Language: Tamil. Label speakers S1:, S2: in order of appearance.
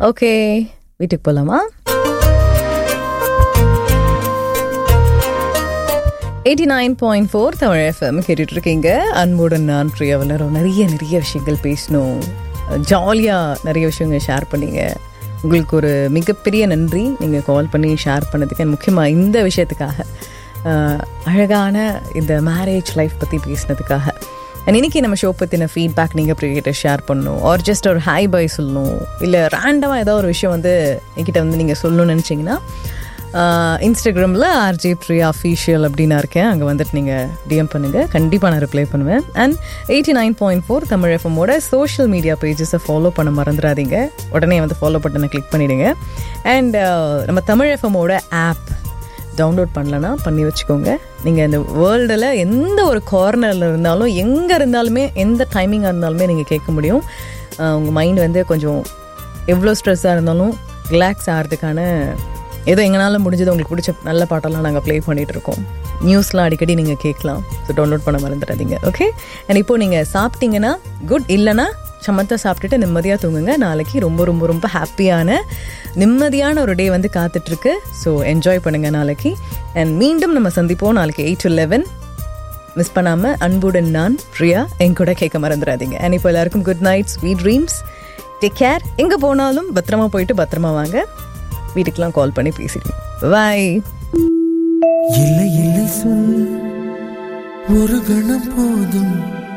S1: ஓகே வீட்டுக்கு போகலாமா eighty nine point four Tamil FM கேட்டுட்டு இருக்கீங்க அன்புடன் நான் பிரியா வளரும் நிறைய நிறைய விஷயங்கள் பேசணும் ஜாலியாக நிறைய விஷயங்கள் ஷேர் பண்ணீங்க உங்களுக்கு ஒரு மிகப்பெரிய நன்றி நீங்கள் கால் பண்ணி ஷேர் பண்ணதுக்கு முக்கியமாக இந்த விஷயத்துக்காக அஹ், அழகான இந்த மேரேஜ் லைஃப் பற்றி பேசினதுக்காக அண்ட் இன்னைக்கு நம்ம ஷோ பற்றின ஃபீட்பேக் நீங்கள் கிட்ட ஷேர் பண்ணணும் ஆர் ஜஸ்ட் ஒரு ஹை பை சொல்லணும் இல்லை ரேண்டமாக ஏதோ ஒரு விஷயம் வந்து என்கிட்ட வந்து நீங்கள் சொல்லணும்னு நினச்சிங்கன்னா இன்ஸ்டாகிராமில் ஆர்ஜே பிரியா அஃபீஷியல் அப்படின்னு இருக்கேன் அங்கே வந்துட்டு நீங்கள் டிஎம் பண்ணுங்கள் கண்டிப்பாக நான் ரிப்ளை பண்ணுவேன் and eighty nine point four Tamil எஃப்எம்மோட சோஷியல் மீடியா பேஜஸை ஃபாலோ பண்ண மறந்துடாதீங்க உடனே வந்து ஃபாலோ பட்டனை கிளிக் பண்ணிவிடுங்க அண்ட் நம்ம தமிழ் எஃப்எம்மோட ஆப் டவுன்லோட் பண்ணலன்னா பண்ணி வச்சுக்கோங்க நீங்கள் இந்த வேர்ல்டில் எந்த ஒரு கார்னரில் இருந்தாலும் எங்கே இருந்தாலுமே எந்த டைமிங்காக இருந்தாலுமே நீங்கள் கேட்க முடியும் உங்கள் மைண்ட் வந்து கொஞ்சம் எவ்வளோ ஸ்ட்ரெஸ்ஸாக இருந்தாலும் ரிலாக்ஸ் ஆகிறதுக்கான ஏதோ எங்களால் முடிஞ்சது உங்களுக்கு பிடிச்ச நல்ல பாட்டெல்லாம் நாங்கள் ப்ளே பண்ணிகிட்டு இருக்கோம் நியூஸ்லாம் அடிக்கடி நீங்கள் கேட்கலாம் ஸோ டவுன்லோட் பண்ண மறந்துடாதீங்க ஓகே அண்ட் இப்போ நீங்கள் சாப்பிட்டீங்கன்னா குட் இல்லைன்னா சமத்தா சாப்பிட்டுட்டு நிம்மதியாக தூங்குங்க நாளைக்கு ரொம்ப ரொம்ப ரொம்ப ஹாப்பியான நிம்மதியான ஒரு டே வந்து காத்துட்ருக்கு ஸோ என்ஜாய் பண்ணுங்கள் நாளைக்கு அண்ட் மீண்டும் நம்ம சந்திப்போம் நாளைக்கு எயிட் டு லெவன் மிஸ் பண்ணாமல் அன்புடன் நான் பிரியா என் கூட கேட்க மறந்துடாதீங்க அண்ட் இப்போ எல்லாருக்கும் good night sweet dreams take care எங்கே போனாலும் பத்திரமா போயிட்டு பத்திரமா வாங்க வீட்டுக்கெலாம் கால் பண்ணி பேசிடுங்க பாய்
S2: இல்லை இல்லை சொல் ஒரு கணம் போதும்